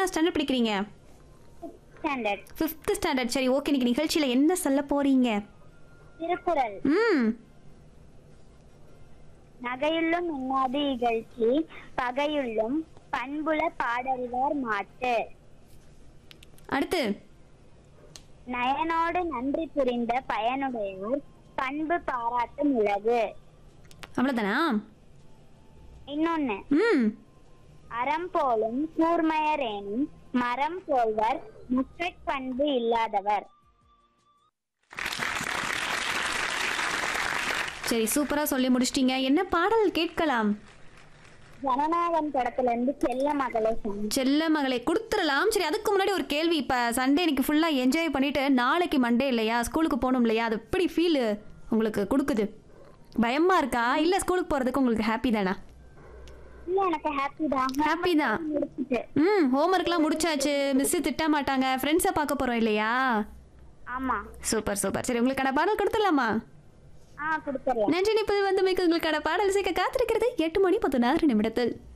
standard படிக்கிறீங்க standard fifth standard சரி okay இன்னைக்கு நிகழ்ச்சியில் என்ன சொல்ல போறீங்க திருக்குறள் ம் நகையுள்ளும் எண்ணாது இகழ்ச்சி பகையுள்ளும் பண்புல பாடறிவார் மாட்டு அடுத்து நயனோடு நன்றி புரிந்த பயனுடையோர் பண்பு பாராட்டும் உலகு அவ்வளோதானா இன்னொன்னு ம் அறம் போலும் கூர்மையரேனும் மரம் போல்வர் முற்றற் பண்பு இல்லாதவர் சரி சூப்பராக சொல்லி முடிச்சிட்டீங்க என்ன பாடல் கேட்கலாம் ஜனநாயகன் படத்துல இருந்து செல்ல மகளே சொன்ன செல்ல மகளை கொடுத்துடலாம் சரி அதுக்கு முன்னாடி ஒரு கேள்வி இப்போ சண்டே இன்னைக்கு ஃபுல்லாக என்ஜாய் பண்ணிட்டு நாளைக்கு மண்டே இல்லையா ஸ்கூலுக்கு போகணும் இல்லையா அது எப்படி ஃபீல் உங்களுக்கு கொடுக்குது பயமா இருக்கா இல்லை ஸ்கூலுக்கு போகிறதுக்கு உங்களுக்கு ஹாப்பி தானா இல்ல எனக்கு ஹாப்பி தான் ஹாப்பி தான் முடிச்சுட்டு ம் ஹோம்ஒர்க்லாம் முடிச்சாச்சு மிஸ்ஸு திட்ட மாட்டாங்க ஃப்ரெண்ட்ஸை பார்க்க போகிறோம் இல்லையா ஆமா சூப்பர் சூப்பர் சரி உங்களுக்கான பாடல் கொடுத்துடலாமா ஆ கொடுத்துடலாம் நன்றி நிப்பது வந்து மிக்க உங்களுக்கான பாடல் சேர்க்க காத்திருக்கிறது எட்டு மணி பதினாறு நிமிடத்தில்